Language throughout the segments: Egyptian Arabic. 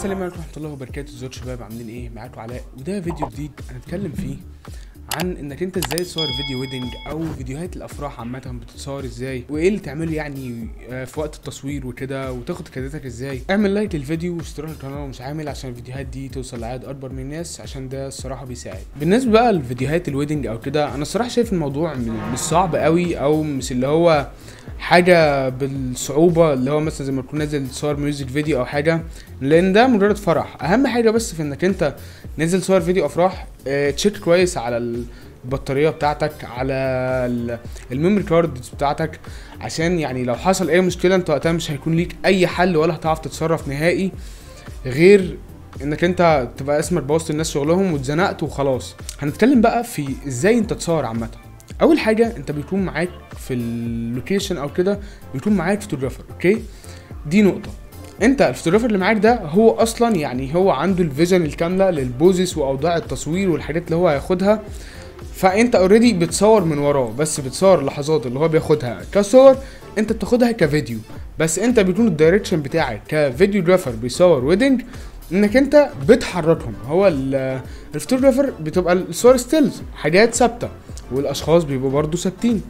السلام عليكم ورحمه الله وبركاته ازيكم شباب عاملين ايه معاكم علاء وده فيديو جديد هنتكلم فيه عن انك انت ازاي تصور فيديو ويدنج او فيديوهات الافراح عامه بتتصور ازاي وايه اللي تعمله يعني آه، في وقت التصوير وكده وتاخد كادتك ازاي اعمل لايك للفيديو واشتراك القناه ومش عامل عشان الفيديوهات دي توصل لعدد اكبر من الناس عشان ده الصراحه بيساعد بالنسبه بقى لفيديوهات الويدنج او كده انا الصراحه شايف الموضوع م- مش صعب قوي او مش اللي هو حاجه بالصعوبه اللي هو مثلا زي ما تكون نازل تصور ميوزك فيديو او حاجه لان ده مجرد فرح اهم حاجه بس في انك انت نازل صور فيديو افراح اه تشيك كويس على البطاريه بتاعتك على ال- الميموري كارد بتاعتك عشان يعني لو حصل اي مشكله انت وقتها مش هيكون ليك اي حل ولا هتعرف تتصرف نهائي غير انك انت تبقى اسمك بوظت الناس شغلهم واتزنقت وخلاص هنتكلم بقى في ازاي انت تصور عامه اول حاجه انت بيكون معاك في اللوكيشن او كده بيكون معاك فوتوغرافر اوكي دي نقطه انت الفوتوغرافر اللي معاك ده هو اصلا يعني هو عنده الفيجن الكامله للبوزس واوضاع التصوير والحاجات اللي هو هياخدها فانت اوريدي بتصور من وراه بس بتصور اللحظات اللي هو بياخدها كصور انت بتاخدها كفيديو بس انت بيكون الدايركشن بتاعك كفيديوجرافر بيصور ويدنج انك انت بتحركهم هو ال- الفوتوغرافر بتبقى الصور ستيلز حاجات ثابته والاشخاص بيبقوا برضو ثابتين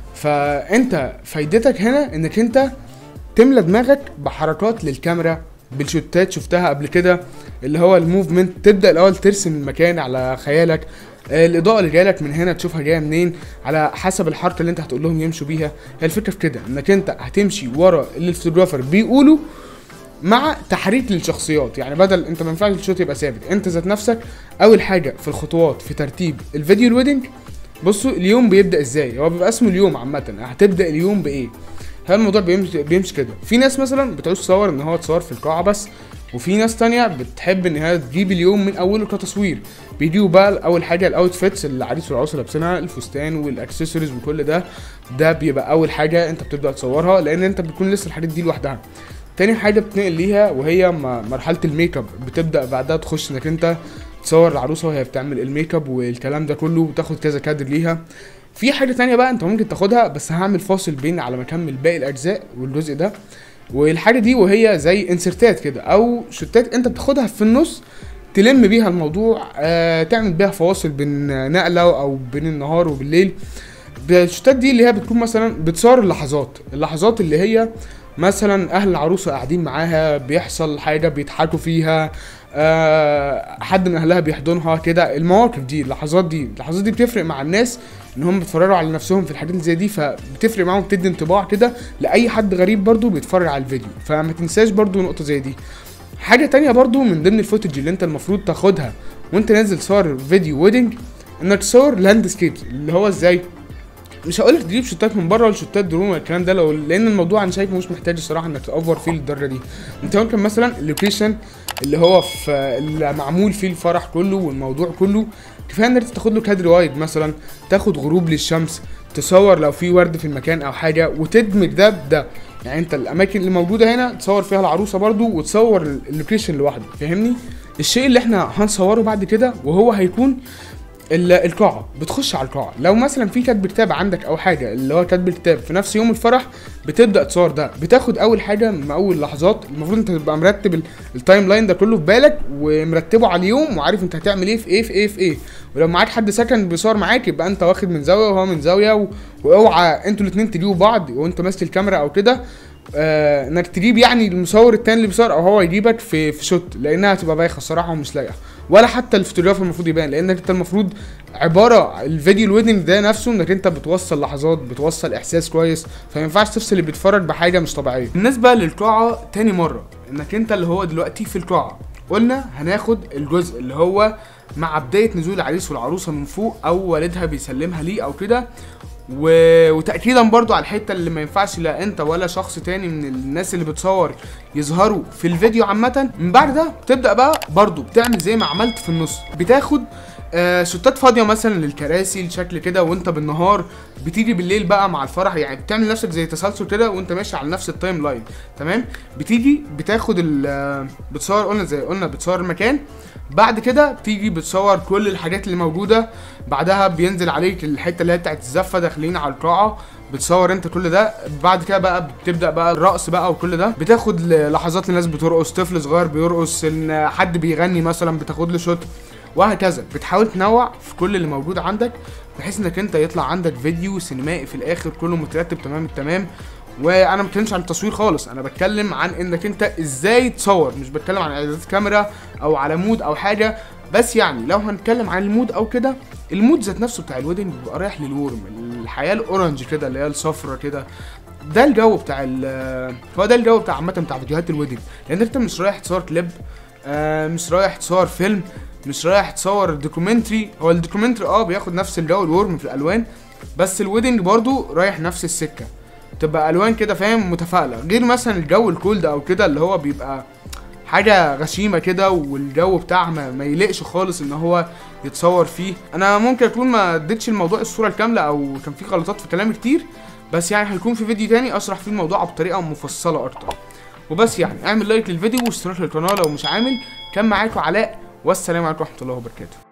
فانت فايدتك هنا انك انت تملى دماغك بحركات للكاميرا بالشوتات شفتها قبل كده اللي هو الموفمنت تبدا الاول ترسم المكان على خيالك آه، الاضاءه اللي جايلك من هنا تشوفها جايه منين على حسب الحركه اللي انت هتقول لهم يمشوا بيها هي الفكره في كده انك انت هتمشي ورا اللي الفوتوغرافر بيقوله مع تحريك للشخصيات يعني بدل انت ما ينفعش الشوت يبقى ثابت انت ذات نفسك اول حاجه في الخطوات في ترتيب الفيديو الويدنج بصوا اليوم بيبدا ازاي هو بيبقى اسمه اليوم عامه هتبدا اليوم بايه هل الموضوع بيمشي بيمشي كده في ناس مثلا بتعوز تصور ان هو تصور في القاعه بس وفي ناس تانية بتحب ان هي تجيب اليوم من اوله كتصوير بيجيبوا بقى اول حاجه الاوتفيتس اللي العريس والعروسه لابسينها الفستان والاكسسوارز وكل ده ده بيبقى اول حاجه انت بتبدا تصورها لان انت بتكون لسه الحاجات دي لوحدها تاني حاجه بتنقل ليها وهي م- مرحله الميك اب بتبدا بعدها تخش انك انت تصور العروسه وهي بتعمل الميك اب والكلام ده كله وتاخد كذا كادر ليها في حاجه تانية بقى انت ممكن تاخدها بس هعمل فاصل بين على ما اكمل باقي الاجزاء والجزء ده والحاجه دي وهي زي انسرتات كده او شوتات انت بتاخدها في النص تلم بيها الموضوع آه تعمل بيها فواصل بين نقله او بين النهار وبالليل الشوتات دي اللي هي بتكون مثلا بتصور اللحظات اللحظات اللي هي مثلا اهل العروسه قاعدين معاها بيحصل حاجه بيضحكوا فيها آه حد من اهلها بيحضنها كده المواقف دي اللحظات دي اللحظات دي بتفرق مع الناس ان هم بيتفرجوا على نفسهم في الحاجات اللي زي دي فبتفرق معاهم بتدي انطباع كده لاي حد غريب برضو بيتفرج على الفيديو فما تنساش برضو نقطه زي دي حاجه تانية برضو من ضمن الفوتج اللي انت المفروض تاخدها وانت نازل صور فيديو ويدنج انك تصور لاندسكيب اللي هو ازاي مش هقولك تجيب شوتات من بره ولا شوتات درون ولا الكلام ده لو لان الموضوع انا شايفه مش محتاج الصراحه انك تأفور فيه للدرجه دي انت ممكن مثلا اللوكيشن اللي هو في اللي معمول فيه الفرح كله والموضوع كله كفايه ان انت تاخد له كادر وايد مثلا تاخد غروب للشمس تصور لو في ورد في المكان او حاجه وتدمج ده بده يعني انت الاماكن اللي موجوده هنا تصور فيها العروسه برضو وتصور اللوكيشن لوحده فاهمني الشيء اللي احنا هنصوره بعد كده وهو هيكون ال- القاعة بتخش على القاعة لو مثلا في كاتب كتاب عندك او حاجة اللي هو كاتب الكتاب في نفس يوم الفرح بتبدأ تصور ده بتاخد اول حاجة من اول لحظات المفروض انت تبقى مرتب ال- التايم لاين ده كله في بالك ومرتبه على اليوم وعارف انت هتعمل ايه في ايه في ايه في ايه ولو معاك حد سكن بيصور معاك يبقى انت واخد من زاوية وهو من زاوية و... واوعى انتوا الاتنين تجيبوا بعض وانت ماسك الكاميرا او كده آه انك تجيب يعني المصور التاني اللي بيصور او هو يجيبك في في شوت لانها هتبقى بايخه الصراحه ومش لايقه ولا حتى الفوتوغرافر المفروض يبان لانك انت المفروض عباره الفيديو الويدنج ده نفسه انك انت بتوصل لحظات بتوصل احساس كويس فما ينفعش تفصل اللي بيتفرج بحاجه مش طبيعيه بالنسبه للقاعه تاني مره انك انت اللي هو دلوقتي في القاعه قلنا هناخد الجزء اللي هو مع بدايه نزول العريس والعروسه من فوق او والدها بيسلمها ليه او كده و... وتاكيدا برضو على الحته اللي ما ينفعش لا انت ولا شخص تاني من الناس اللي بتصور يظهروا في الفيديو عامه من بعد ده بتبدا بقى برضو بتعمل زي ما عملت في النص بتاخد آه شوتات فاضيه مثلا للكراسي الشكل كده وانت بالنهار بتيجي بالليل بقى مع الفرح يعني بتعمل نفسك زي تسلسل كده وانت ماشي على نفس التايم لاين تمام بتيجي بتاخد ال آه، بتصور قلنا زي قلنا بتصور المكان بعد كده بتيجي بتصور كل الحاجات اللي موجوده بعدها بينزل عليك الحته اللي هي بتاعت الزفه داخلين على القاعه بتصور انت كل ده بعد كده بقى بتبدا بقى الرقص بقى وكل ده بتاخد ل- لحظات الناس بترقص طفل صغير بيرقص ان حد بيغني مثلا بتاخد له شوت وهكذا بتحاول تنوع في كل اللي موجود عندك بحيث انك انت يطلع عندك فيديو سينمائي في الاخر كله مترتب تمام التمام وانا ما بتكلمش عن التصوير خالص انا بتكلم عن انك انت ازاي تصور مش بتكلم عن اعدادات كاميرا او على مود او حاجه بس يعني لو هنتكلم عن المود او كده المود ذات نفسه بتاع الويدنج بيبقى رايح للورم الحياه الاورنج كده اللي هي الصفرة كده ده الجو بتاع ال هو ده الجو بتاع عامه بتاع فيديوهات الويدنج لان انت مش رايح تصور كليب آه مش رايح تصور فيلم مش رايح تصور دوكيومنتري هو الدوكيومنتري اه بياخد نفس الجو الورم في الالوان بس الويدنج برضو رايح نفس السكه تبقى الوان كده فاهم متفائله غير مثلا الجو الكولد او كده اللي هو بيبقى حاجه غشيمه كده والجو بتاعها ما, ما يليقش خالص ان هو يتصور فيه انا ممكن اكون ما اديتش الموضوع الصوره الكامله او كان في غلطات في كلامي كتير بس يعني هيكون في فيديو تاني اشرح فيه الموضوع بطريقه مفصله اكتر وبس يعني اعمل لايك للفيديو واشتراك للقناه لو مش عامل كان معاكم علاء والسلام عليكم ورحمه الله وبركاته